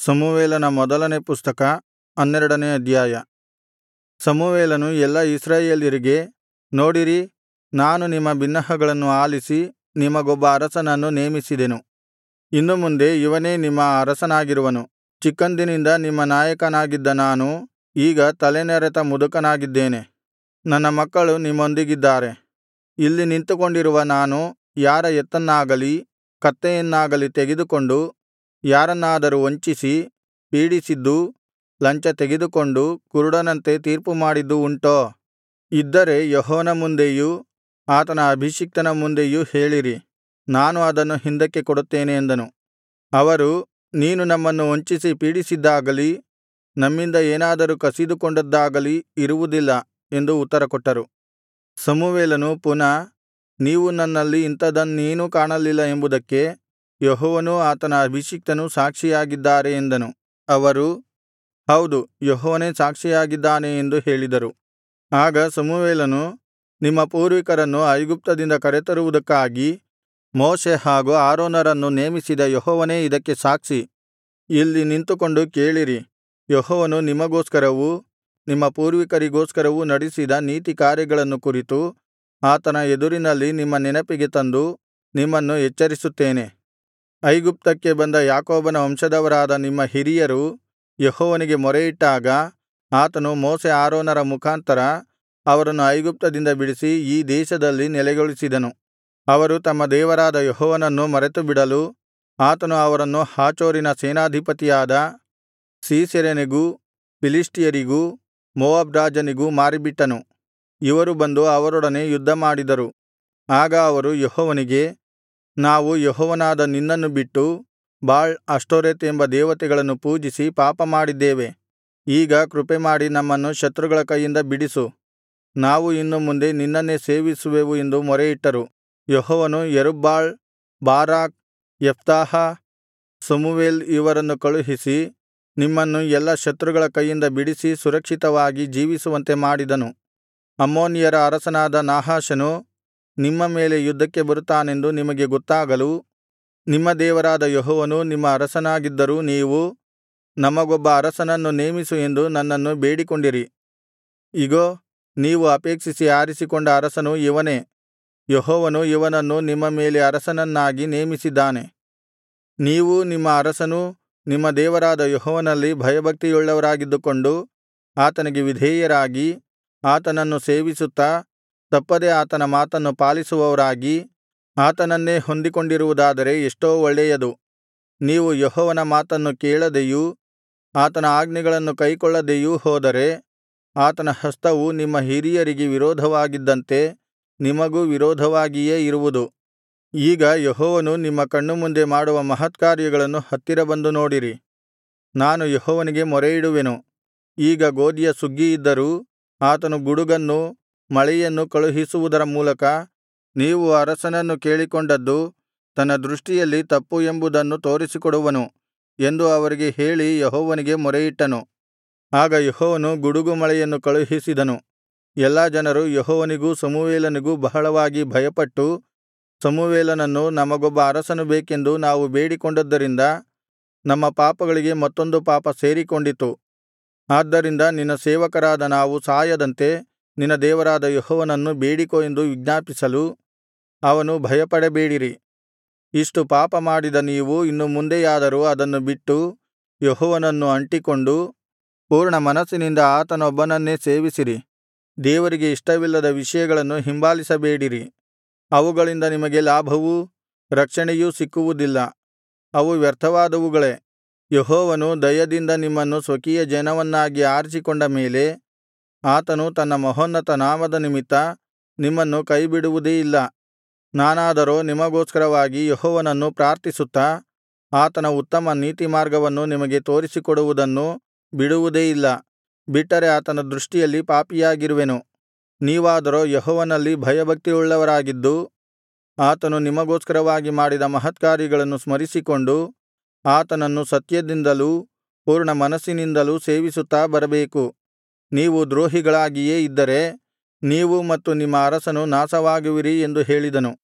ಸಮುವೇಲನ ಮೊದಲನೇ ಪುಸ್ತಕ ಹನ್ನೆರಡನೇ ಅಧ್ಯಾಯ ಸಮುವೇಲನು ಎಲ್ಲಾ ಇಸ್ರಾಯೇಲ್ಯರಿಗೆ ನೋಡಿರಿ ನಾನು ನಿಮ್ಮ ಬಿನ್ನಹಗಳನ್ನು ಆಲಿಸಿ ನಿಮಗೊಬ್ಬ ಅರಸನನ್ನು ನೇಮಿಸಿದೆನು ಇನ್ನು ಮುಂದೆ ಇವನೇ ನಿಮ್ಮ ಅರಸನಾಗಿರುವನು ಚಿಕ್ಕಂದಿನಿಂದ ನಿಮ್ಮ ನಾಯಕನಾಗಿದ್ದ ನಾನು ಈಗ ತಲೆನೆರೆತ ಮುದುಕನಾಗಿದ್ದೇನೆ ನನ್ನ ಮಕ್ಕಳು ನಿಮ್ಮೊಂದಿಗಿದ್ದಾರೆ ಇಲ್ಲಿ ನಿಂತುಕೊಂಡಿರುವ ನಾನು ಯಾರ ಎತ್ತನ್ನಾಗಲಿ ಕತ್ತೆಯನ್ನಾಗಲಿ ತೆಗೆದುಕೊಂಡು ಯಾರನ್ನಾದರೂ ವಂಚಿಸಿ ಪೀಡಿಸಿದ್ದೂ ಲಂಚ ತೆಗೆದುಕೊಂಡು ಕುರುಡನಂತೆ ತೀರ್ಪುಮಾಡಿದ್ದೂ ಉಂಟೋ ಇದ್ದರೆ ಯೆಹೋವನ ಮುಂದೆಯೂ ಆತನ ಅಭಿಷಿಕ್ತನ ಮುಂದೆಯೂ ಹೇಳಿರಿ ನಾನು ಅದನ್ನು ಹಿಂದಕ್ಕೆ ಕೊಡುತ್ತೇನೆ ಅಂದನು ಅವರು ನೀನು ನಮ್ಮನ್ನು ವಂಚಿಸಿ ಪೀಡಿಸಿದ್ದಾಗಲಿ ನಮ್ಮಿಂದ ಏನಾದರೂ ಕಸಿದುಕೊಂಡದ್ದಾಗಲಿ ಇರುವುದಿಲ್ಲ ಎಂದು ಉತ್ತರಕೊಟ್ಟರು ಸಮುವೇಲನು ಪುನಃ ನೀವು ನನ್ನಲ್ಲಿ ಇಂಥದನ್ನೇನೂ ಕಾಣಲಿಲ್ಲ ಎಂಬುದಕ್ಕೆ ಯೆಹೋವನೂ ಆತನ ಅಭಿಷಿಕ್ತನೂ ಸಾಕ್ಷಿಯಾಗಿದ್ದಾರೆ ಎಂದನು ಅವರು ಹೌದು ಯೆಹೋವನೇ ಸಾಕ್ಷಿಯಾಗಿದ್ದಾನೆ ಎಂದು ಹೇಳಿದರು ಆಗ ಸಮುವೇಲನು ನಿಮ್ಮ ಪೂರ್ವಿಕರನ್ನು ಐಗುಪ್ತದಿಂದ ಕರೆತರುವುದಕ್ಕಾಗಿ ಮೋಶೆ ಹಾಗೂ ಆರೋನರನ್ನು ನೇಮಿಸಿದ ಯೆಹೋವನೇ ಇದಕ್ಕೆ ಸಾಕ್ಷಿ ಇಲ್ಲಿ ನಿಂತುಕೊಂಡು ಕೇಳಿರಿ ಯೆಹೋವನು ನಿಮಗೋಸ್ಕರವೂ ನಿಮ್ಮ ಪೂರ್ವಿಕರಿಗೋಸ್ಕರವೂ ನಡಿಸಿದ ನೀತಿಕಾರ್ಯಗಳನ್ನು ಕುರಿತು ಆತನ ಎದುರಿನಲ್ಲಿ ನಿಮ್ಮ ನೆನಪಿಗೆ ತಂದು ನಿಮ್ಮನ್ನು ಎಚ್ಚರಿಸುತ್ತೇನೆ ಐಗುಪ್ತಕ್ಕೆ ಬಂದ ಯಾಕೋಬನ ವಂಶದವರಾದ ನಿಮ್ಮ ಹಿರಿಯರು ಯೆಹೋವನಿಗೆ ಮೊರೆಯಿಟ್ಟಾಗ ಆತನು ಮೋಶೆ ಆರೋನರ ಮುಖಾಂತರ ಅವರನ್ನು ಐಗುಪ್ತದಿಂದ ಬಿಡಿಸಿ ಈ ದೇಶದಲ್ಲಿ ನೆಲೆಗೊಳಿಸಿದನು ಅವರು ತಮ್ಮ ದೇವರಾದ ಯೆಹೋವನನ್ನು ಮರೆತುಬಿಡಲು ಆತನು ಅವರನ್ನು ಹಾಚೋರಿನ ಸೇನಾಧಿಪತಿಯಾದ ಸೀಸೆರನಿಗೂ ಫಿಲಿಷ್ಟಿಯರಿಗೂ ಮೋವಾಬ್ ರಾಜನಿಗೂ ಮಾರಿಬಿಟ್ಟನು ಇವರು ಬಂದು ಅವರೊಡನೆ ಯುದ್ಧಮಾಡಿದರು ಆಗ ಅವರು ಯೆಹೋವನಿಗೆ ನಾವು ಯೆಹೋವನಾದ ನಿನ್ನನ್ನು ಬಿಟ್ಟು ಬಾಳ್ ಅಷ್ಟೋರೆತ್ ಎಂಬ ದೇವತೆಗಳನ್ನು ಪೂಜಿಸಿ ಪಾಪಮಾಡಿದ್ದೇವೆ ಈಗ ಕೃಪೆಮಾಡಿ ನಮ್ಮನ್ನು ಶತ್ರುಗಳ ಕೈಯಿಂದ ಬಿಡಿಸು ನಾವು ಇನ್ನು ಮುಂದೆ ನಿನ್ನನ್ನೇ ಸೇವಿಸುವೆವು ಎಂದು ಮೊರೆಯಿಟ್ಟರು ಯೆಹೋವನು ಯೆರುಬ್ಬಾಳ್ ಬಾರಾಕ್ ಯೆಫ್ತಾಹ ಸಮುವೇಲ್ ಇವರನ್ನು ಕಳುಹಿಸಿ ನಿಮ್ಮನ್ನು ಎಲ್ಲಾ ಶತ್ರುಗಳ ಕೈಯಿಂದ ಬಿಡಿಸಿ ಸುರಕ್ಷಿತವಾಗಿ ಜೀವಿಸುವಂತೆ ಮಾಡಿದನು ಅಮ್ಮೋನಿಯರ ಅರಸನಾದ ನಾಹಾಷನು ನಿಮ್ಮ ಮೇಲೆ ಯುದ್ಧಕ್ಕೆ ಬರುತ್ತಾನೆಂದು ನಿಮಗೆ ಗೊತ್ತಾಗಲು ನಿಮ್ಮ ದೇವರಾದ ಯೆಹೋವನು ನಿಮ್ಮ ಅರಸನಾಗಿದ್ದರೂ ನೀವು ನಮಗೊಬ್ಬ ಅರಸನನ್ನು ನೇಮಿಸು ಎಂದು ನನ್ನನ್ನು ಬೇಡಿಕೊಂಡಿರಿ ಇಗೋ ನೀವು ಅಪೇಕ್ಷಿಸಿ ಆರಿಸಿಕೊಂಡ ಅರಸನು ಇವನೇ ಯೆಹೋವನು ಇವನನ್ನು ನಿಮ್ಮ ಮೇಲೆ ಅರಸನನ್ನಾಗಿ ನೇಮಿಸಿದ್ದಾನೆ ನೀವೂ ನಿಮ್ಮ ಅರಸನೂ ನಿಮ್ಮ ದೇವರಾದ ಯೆಹೋವನಲ್ಲಿ ಭಯಭಕ್ತಿಯುಳ್ಳವರಾಗಿದ್ದುಕೊಂಡು ಆತನಿಗೆ ವಿಧೇಯರಾಗಿ ಆತನನ್ನು ಸೇವಿಸುತ್ತಾ ತಪ್ಪದೆ ಆತನ ಮಾತನ್ನು ಪಾಲಿಸುವವರಾಗಿ ಆತನನ್ನೇ ಹೊಂದಿಕೊಂಡಿರುವುದಾದರೆ ಎಷ್ಟೋ ಒಳ್ಳೆಯದು ನೀವು ಯೆಹೋವನ ಮಾತನ್ನು ಕೇಳದೆಯೂ ಆತನ ಆಜ್ಞೆಗಳನ್ನು ಕೈಕೊಳ್ಳದೆಯೂ ಹೋದರೆ ಆತನ ಹಸ್ತವು ನಿಮ್ಮ ಹಿರಿಯರಿಗೆ ವಿರೋಧವಾಗಿದ್ದಂತೆ ನಿಮಗೂ ವಿರೋಧವಾಗಿಯೇ ಇರುವುದು ಈಗ ಯೆಹೋವನು ನಿಮ್ಮ ಕಣ್ಣು ಮುಂದೆ ಮಾಡುವ ಮಹತ್ಕಾರ್ಯಗಳನ್ನು ಹತ್ತಿರ ಬಂದು ನೋಡಿರಿ ನಾನು ಯೆಹೋವನಿಗೆ ಮೊರೆಯಿಡುವೆನು ಈಗ ಗೋದಿಯ ಸುಗ್ಗಿಯಿದ್ದರೂ ಆತನು ಗುಡುಗನ್ನೂ ಮಳೆಯನ್ನೂ ಕಳುಹಿಸುವುದರ ಮೂಲಕ ನೀವು ಅರಸನನ್ನು ಕೇಳಿಕೊಂಡದ್ದು ತನ್ನ ದೃಷ್ಟಿಯಲ್ಲಿ ತಪ್ಪು ಎಂಬುದನ್ನು ತೋರಿಸಿಕೊಡುವನು ಎಂದು ಅವರಿಗೆ ಹೇಳಿ ಯೆಹೋವನಿಗೆ ಮೊರೆಯಿಟ್ಟನು ಆಗ ಯೆಹೋವನು ಗುಡುಗು ಮಳೆಯನ್ನು ಕಳುಹಿಸಿದನು ಎಲ್ಲಾ ಜನರು ಯೆಹೋವನಿಗೂ ಸಮುವೇಲನಿಗೂ ಬಹಳವಾಗಿ ಭಯಪಟ್ಟು ಸಮುವೇಲನನ್ನು ನಮಗೊಬ್ಬ ಅರಸನು ಬೇಕೆಂದು ನಾವು ಬೇಡಿಕೊಂಡದ್ದರಿಂದ ನಮ್ಮ ಪಾಪಗಳಿಗೆ ಮತ್ತೊಂದು ಪಾಪ ಸೇರಿಕೊಂಡಿತು ಆದ್ದರಿಂದ ನಿನ್ನ ಸೇವಕರಾದ ನಾವು ಸಾಯದಂತೆ ನಿನ್ನ ದೇವರಾದ ಯೆಹೋವನನ್ನು ಬೇಡಿಕೋ ಎಂದು ವಿಜ್ಞಾಪಿಸಲು ಅವನು ಭಯಪಡಬೇಡಿರಿ ಇಷ್ಟು ಪಾಪ ಮಾಡಿದ ನೀವು ಇನ್ನು ಮುಂದೆಯಾದರೂ ಅದನ್ನು ಬಿಟ್ಟು ಯೆಹೋವನನ್ನು ಅಂಟಿಕೊಂಡು ಪೂರ್ಣ ಮನಸ್ಸಿನಿಂದ ಆತನೊಬ್ಬನನ್ನೇ ಸೇವಿಸಿರಿ ದೇವರಿಗೆ ಇಷ್ಟವಿಲ್ಲದ ವಿಷಯಗಳನ್ನು ಹಿಂಬಾಲಿಸಬೇಡಿರಿ ಅವುಗಳಿಂದ ನಿಮಗೆ ಲಾಭವೂ ರಕ್ಷಣೆಯೂ ಸಿಕ್ಕುವುದಿಲ್ಲ ಅವು ವ್ಯರ್ಥವಾದವುಗಳೇ ಯೆಹೋವನು ದಯದಿಂದ ನಿಮ್ಮನ್ನು ಸ್ವಕೀಯ ಜನವನ್ನಾಗಿ ಆರಿಸಿಕೊಂಡ ಮೇಲೆ ಆತನು ತನ್ನ ಮಹೋನ್ನತ ನಾಮದ ನಿಮಿತ್ತ ನಿಮ್ಮನ್ನು ಕೈಬಿಡುವುದೇ ಇಲ್ಲ ನಾನಾದರೋ ನಿಮಗೋಸ್ಕರವಾಗಿ ಯೆಹೋವನನ್ನು ಪ್ರಾರ್ಥಿಸುತ್ತಾ ಆತನ ಉತ್ತಮ ನೀತಿಮಾರ್ಗವನ್ನು ನಿಮಗೆ ತೋರಿಸಿಕೊಡುವುದನ್ನು ಬಿಡುವುದೇ ಇಲ್ಲ ಬಿಟ್ಟರೆ ಆತನ ದೃಷ್ಟಿಯಲ್ಲಿ ಪಾಪಿಯಾಗಿರುವೆನು ನೀವಾದರೋ ಯೆಹೋವನಲ್ಲಿ ಭಯಭಕ್ತಿಯುಳ್ಳವರಾಗಿದ್ದು ಆತನು ನಿಮಗೋಸ್ಕರವಾಗಿ ಮಾಡಿದ ಮಹತ್ಕಾರ್ಯಗಳನ್ನು ಸ್ಮರಿಸಿಕೊಂಡು ಆತನನ್ನು ಸತ್ಯದಿಂದಲೂ ಪೂರ್ಣ ಮನಸ್ಸಿನಿಂದಲೂ ಸೇವಿಸುತ್ತಾ ಬರಬೇಕು ನೀವು ದ್ರೋಹಿಗಳಾಗಿಯೇ ಇದ್ದರೆ ನೀವು ಮತ್ತು ನಿಮ್ಮ ಅರಸನು ನಾಶವಾಗುವಿರಿ ಎಂದು ಹೇಳಿದನು